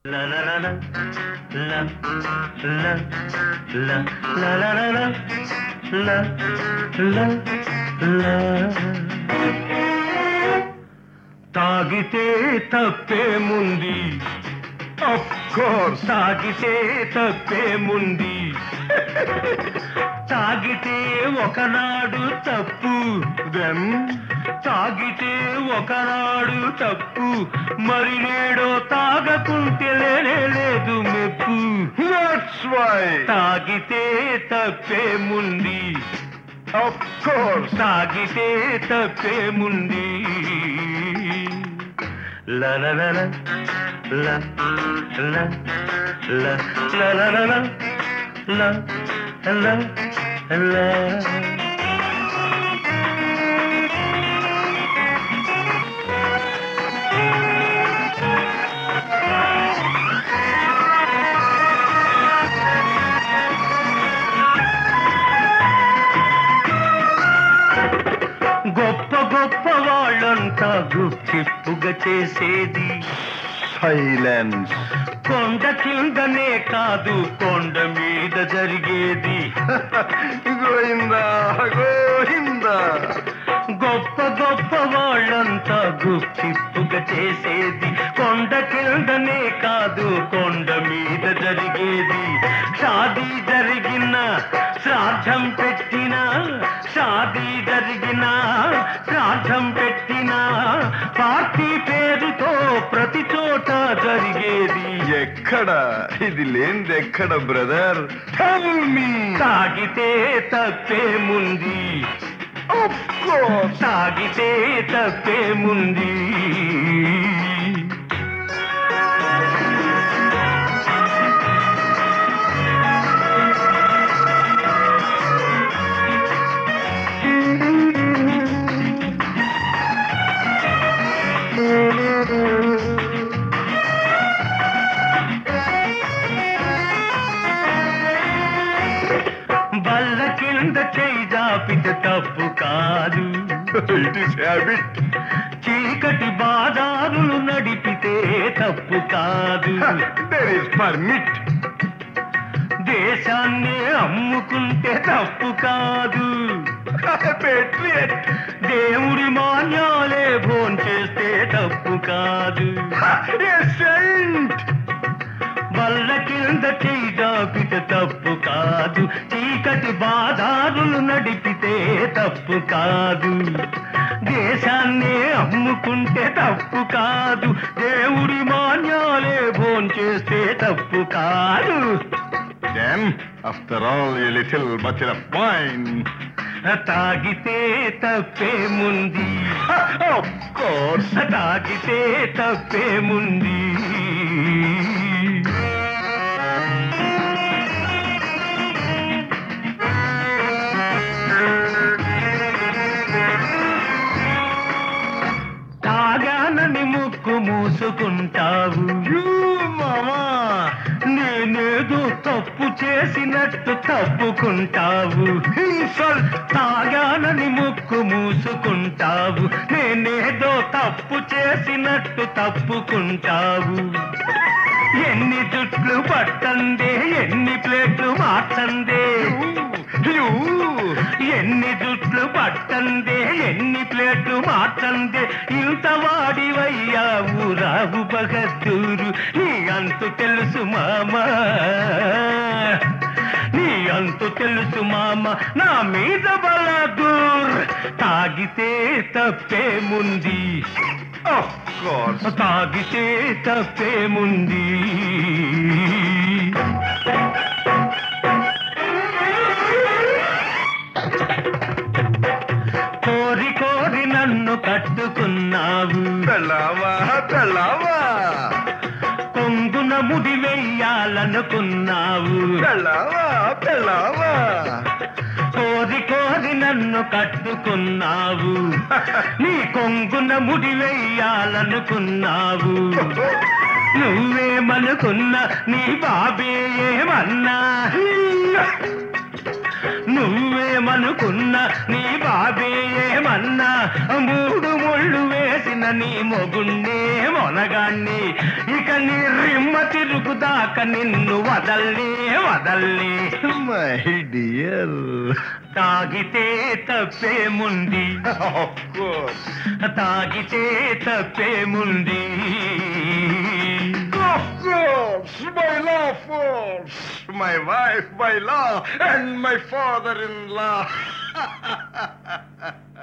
La la la la la la la la la la la la la la తాగితే తప్పేముంది course తాగితే తప్పేముంది తాగితే ఒకనాడు తప్పు దెన్ తాగితే ఒకనాడు తప్పు మరి నేడో తాగకుంటే లేనే లేదు మెప్పు దట్స్ వై తాగితే తప్పేముంది ఆఫ్ కోర్స్ తాగితే తప్పేముంది ల ల ల ల ల ల ల ల ల ల ల ల ల ల గొప్ప గొప్ప వాళ్ళంతా గుప్తిప్పుగా చేసేది సైలెన్స్ కొండ కిందనే కాదు కొండ మీద జరిగేది గోయిందా గోయిందా గొప్ప గొప్ప వాళ్ళంతా గుప్తిప్పుగా చేసేది కొండ కిందనే కాదు కొండ మీద జరిగేది షాదీ జరిగిన శ్రాద్ధం పెట్టిన షాదీ జరిగిన శ్రాద్ధం పెట్టిన పార్టీ పేరుతో ప్రతి చోట జరిగేది ఎక్కడ ఇది లేనిది ఎక్కడ బ్రదర్ టెల్ మీ తాగితే తప్పేముంది ఆఫ్ కోర్స్ తాగితే తప్పేముంది బల్ల కింద చేయి జాపితే తప్పు కాదు ఇట్ ఇస్ హ్యాబిట్ చీకటి బాదారులు నడిపితే తప్పు కాదు దేర్ ఇస్ పర్మిట్ దేశాన్ని అమ్ముకుంటే తప్పు కాదు పేట్రియట్ దేవుడి మాన్యాలే భోంచేస్తే తప్పు కాదు సెయింట్ బల్ల కింద చేయి జాపితే తప్పు కాదు చీకటి బాదారులు నడిపితే తప్పు కాదు దేశాన్ని అమ్ముకుంటే తప్పు కాదు దేవుడి మాన్యాలే భోంచేస్తే తప్పు కాదు then after all a little bottle of wine తాగితే తప్పేముంది ఆఫ్ కోర్స్ తాగితే తప్పేముంది తాగానని ముక్కు మూసుకుంటావు మామా నేనేదో తప్పు చేసినట్టు తప్పుకుంటావు ఇన్సల్ట్ తాగానని ముక్కు మూసుకుంటావు నేనేదో తప్పు చేసినట్టు తప్పుకుంటావు ఎన్ని జుట్లు పట్టందే ఎన్ని ప్లేట్లు మార్చందే యూ ఎన్ని జుట్లు పట్టందే ఎన్ని ప్లేట్లు మార్చందే ఇంత వాడివయ్యావు రావు బగద్దూరు నీ అంతు తెలుసు మామా నీ అంతు తెలుసు మామ నా మీద బలదూర్ తాగితే తప్పేముంది ఆఫ్ కోర్స్ తాగితే తప్పేముంది కోరి కోరి నన్ను కట్టుకున్నావు పెళ్ళావా పెళ్ళావా కొంగున ముడి వెయ్యాలనుకున్నావు పెళ్ళావా పెళ్ళావా కోరి కోరి నన్ను కట్టుకున్నావు నీ కొంగున ముడి వెయ్యాలనుకున్నావు నువ్వేమనుకున్నా నీ బాబే ఏమన్నా నువ్వు నువ్వేమనుకున్నా నీ బాబే ఏమన్నా మూడు ముళ్ళు వేసిన నీ మొగుణ్ణే మొనగాణ్ణి ఇక నీ రిమ్మ తిరుగుదాక నిన్ను వదల్నే వదల్నే మై డియర్ తాగితే తప్పేముంది ఆఫ్ కోర్స్ తాగితే తప్పేముంది Of course, my law force, my wife, my law, and my father-in-law.